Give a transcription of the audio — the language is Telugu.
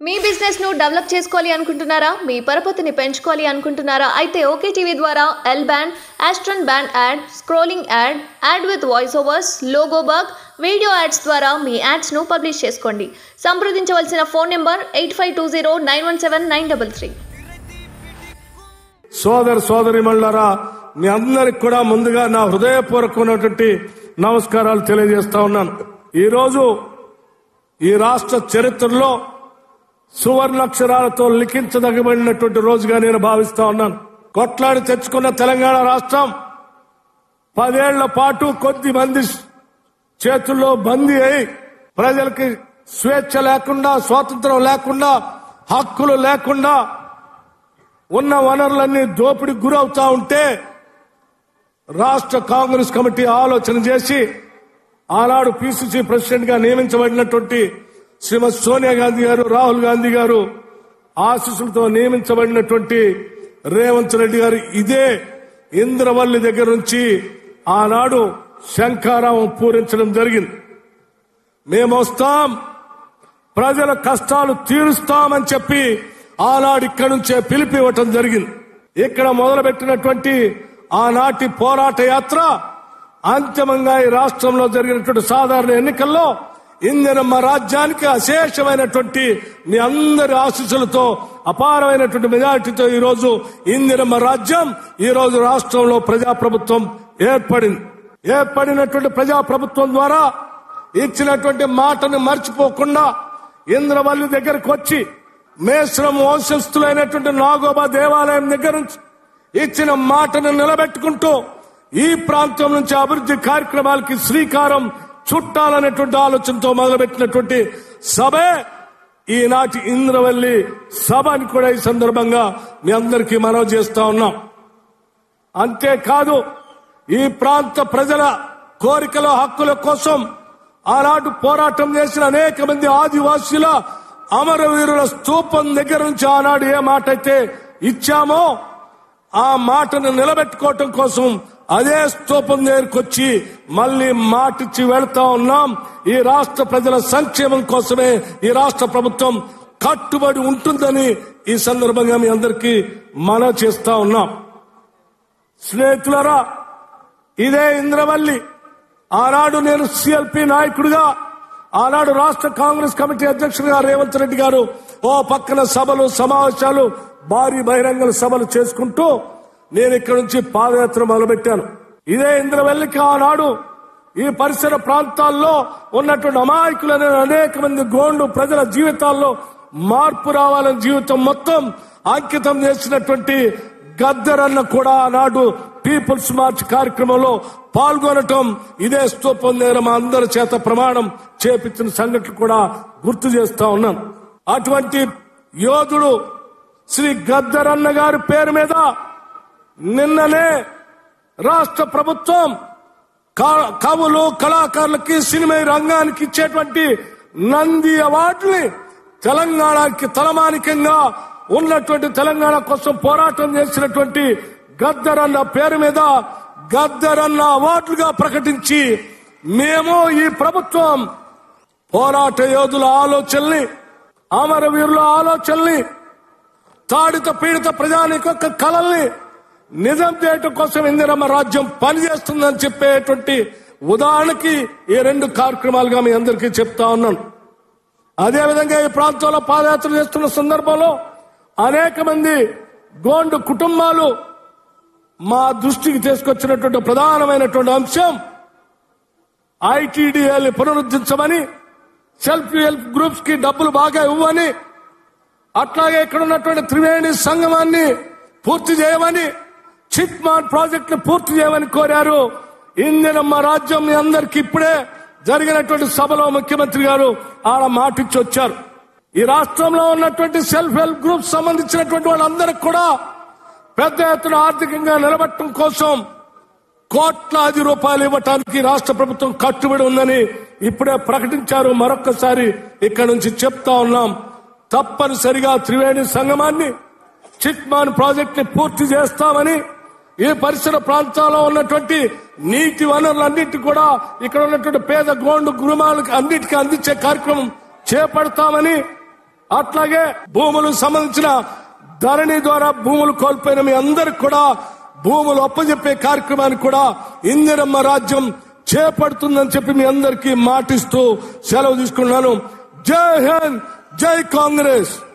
మీ బిజినెస్ ను డెవలప్ చేసుకోవాలి అనుకుంటున్నారా మీ పరపతిని పెంచుకోవాలి అనుకుంటున్నారా అయితే ఓకే టీవీ ద్వారా ఎల్ బ్యాండ్ ఆస్ట్రన్ band ad scrolling ad ad with voice overs logo bug video ads ద్వారా మీ యాడ్స్ ను పబ్లిష్ చేసుకోండి సంప్రదించవలసిన phone number eight five two zero nine one seven nine double three సోదర సోదరి మళ్ళారా మీ అందరికి కూడా ముందుగా నా హృదయపూర్వకమైనటువంటి నమస్కారాలు తెలియజేస్తా ఉన్నాను ఈ రోజు ఈ రాష్ట్ర చరిత్రలో సువర్ణాక్షరాలతో లిఖించదగబడినటువంటి రోజుగా నేను భావిస్తా ఉన్నాను కొట్లాడి తెచ్చుకున్న తెలంగాణ రాష్ట్రం పదేళ్ల పాటు కొద్ది మంది చేతుల్లో బందీ అయి ప్రజలకి స్వేచ్ఛ లేకుండా స్వాతంత్రం లేకుండా హక్కులు లేకుండా ఉన్న వనరులన్నీ దోపిడికి గురవుతా ఉంటే రాష్ట్ర కాంగ్రెస్ కమిటీ ఆలోచన చేసి ఆనాడు పిసిసి ప్రెసిడెంట్ గా నియమించబడినటువంటి శ్రీమతి సోనియా గాంధీ గారు రాహుల్ గాంధీ గారు ఆశీస్సులతో నియమించబడినటువంటి రేవంత్ రెడ్డి గారు ఇదే ఇంద్రవల్లి దగ్గర నుంచి ఆనాడు శంఖారావం పూరించడం జరిగింది మేము వస్తాం ప్రజల కష్టాలు తీరుస్తామని చెప్పి ఆనాడు ఇక్కడి నుంచే పిలిపి ఇవ్వటం జరిగింది ఇక్కడ మొదలుపెట్టినటువంటి ఆనాటి పోరాట యాత్ర అంతిమంగా ఈ రాష్ట్రంలో జరిగినటువంటి సాధారణ ఎన్నికల్లో ఇందిరమ్మ రాజ్యానికి అశేషమైనటువంటి మీ అందరి ఆశీస్సులతో అపారమైనటువంటి మెజారిటీతో ఈ రోజు ఇందిరమ్మ రాజ్యం ఈ రోజు రాష్ట్రంలో ప్రజాప్రభుత్వం ఏర్పడింది ఏర్పడినటువంటి ప్రజాప్రభుత్వం ద్వారా ఇచ్చినటువంటి మాటను మర్చిపోకుండా ఇంద్రవల్లి దగ్గరకు వచ్చి మేశ్రం వంశస్థులైనటువంటి నాగోబా దేవాలయం దగ్గర నుంచి ఇచ్చిన మాటను నిలబెట్టుకుంటూ ఈ ప్రాంతం నుంచి అభివృద్ధి కార్యక్రమాలకి శ్రీకారం చుట్టాలనేటువంటి ఆలోచనతో మొదలుపెట్టినటువంటి సభే ఈనాటి ఇంద్రవల్లి సభ అని కూడా ఈ సందర్భంగా మీ అందరికీ మనవి చేస్తా ఉన్నాం అంతేకాదు ఈ ప్రాంత ప్రజల కోరికల హక్కుల కోసం ఆనాడు పోరాటం చేసిన అనేక మంది ఆదివాసీల అమరవీరుల స్తూపం దగ్గర నుంచి ఆనాడు ఏ మాట అయితే ఇచ్చామో ఆ మాటను నిలబెట్టుకోవటం కోసం అదే స్తూపం దగ్గరకు వచ్చి మళ్ళీ మాటిచ్చి వెళ్తా ఉన్నాం ఈ రాష్ట్ర ప్రజల సంక్షేమం కోసమే ఈ రాష్ట్ర ప్రభుత్వం కట్టుబడి ఉంటుందని ఈ సందర్భంగా మీ అందరికీ మనవి చేస్తా ఉన్నాం స్నేహితులరా ఇదే ఇంద్రవల్లి ఆనాడు నేను సిఎల్పి నాయకుడిగా ఆనాడు రాష్ట్ర కాంగ్రెస్ కమిటీ అధ్యక్షుడిగా రేవంత్ రెడ్డి గారు ఓ పక్కన సభలు సమావేశాలు భారీ బహిరంగ సభలు చేసుకుంటూ నేను ఇక్కడి నుంచి పాదయాత్ర మొదలుపెట్టాను ఇదే ఇంద్రవెల్లికి ఆనాడు ఈ పరిసర ప్రాంతాల్లో ఉన్నటువంటి అమాయకులైన అనేక మంది గోండు ప్రజల జీవితాల్లో మార్పు రావాలని జీవితం మొత్తం అంకితం చేసినటువంటి గద్దరన్న కూడా ఆనాడు పీపుల్స్ మార్చ్ కార్యక్రమంలో పాల్గొనటం ఇదే స్తూపం దగ్గర మా అందరి చేత ప్రమాణం చేపించిన సంఘటన కూడా గుర్తు చేస్తా ఉన్నాను అటువంటి యోధుడు శ్రీ గద్దరన్న గారి పేరు మీద నిన్ననే రాష్ట్ర ప్రభుత్వం కా- కవులు కళాకారులకి సినిమా రంగానికి ఇచ్చేటువంటి నంది అవార్డుని తెలంగాణకి తలమానికంగా ఉన్నటువంటి తెలంగాణ కోసం పోరాటం చేసినటువంటి గద్దరన్న పేరు మీద గద్దరన్న అవార్డులుగా ప్రకటించి మేము ఈ ప్రభుత్వం పోరాట యోధుల ఆలోచనల్ని అమరవీరుల ఆలోచనల్ని తాడిత పీడిత ప్రజానికి యొక్క కళల్ని నిజం చేయటం కోసం ఇందిరమ్మ రాజ్యం పనిచేస్తుందని చెప్పేటువంటి ఉదాహరణకి ఈ రెండు కార్యక్రమాలుగా మీ అందరికీ చెప్తా ఉన్నాను అదేవిధంగా ఈ ప్రాంతంలో పాదయాత్ర చేస్తున్న సందర్భంలో అనేక మంది గోండు కుటుంబాలు మా దృష్టికి తీసుకొచ్చినటువంటి ప్రధానమైనటువంటి అంశం ఐటీడీఎల్ పునరుద్ధరించమని సెల్ఫ్ హెల్ప్ గ్రూప్స్ కి డబ్బులు బాగా ఇవ్వని అట్లాగే ఇక్కడ ఉన్నటువంటి త్రివేణి సంగమాన్ని పూర్తి చేయమని చిట్ మాట్ ప్రాజెక్ట్ ని పూర్తి చేయమని కోరారు ఇందిరమ్మ రాజ్యం మీ అందరికి ఇప్పుడే జరిగినటువంటి సభలో ముఖ్యమంత్రి గారు ఆడ మాటిచ్చి వచ్చారు ఈ రాష్ట్రంలో ఉన్నటువంటి సెల్ఫ్ హెల్ప్ గ్రూప్ సంబంధించినటువంటి వాళ్ళందరికి కూడా పెద్ద ఎత్తున ఆర్థికంగా నిలబట్టడం కోసం కోట్లాది రూపాయలు ఇవ్వటానికి రాష్ట్ర ప్రభుత్వం కట్టుబడి ఉందని ఇప్పుడే ప్రకటించారు మరొక్కసారి ఇక్కడ నుంచి చెప్తా ఉన్నాం తప్పనిసరిగా త్రివేణి సంగమాన్ని చిట్మాన్ ప్రాజెక్ట్ ని పూర్తి చేస్తామని ఈ పరిసర ప్రాంతాల్లో ఉన్నటువంటి నీటి వనరులన్నిటి కూడా ఇక్కడ ఉన్నటువంటి పేద గోండు గృహాలకు అన్నిటికీ అందించే కార్యక్రమం చేపడతామని అట్లాగే భూములకు సంబంధించిన ధరణి ద్వారా భూములు కోల్పోయిన మీ అందరికి కూడా భూములు అప్పజెప్పే కార్యక్రమాన్ని కూడా ఇందిరమ్మ రాజ్యం చేపడుతుందని చెప్పి మీ అందరికీ మాటిస్తూ సెలవు తీసుకున్నాను జై హింద్ జై కాంగ్రెస్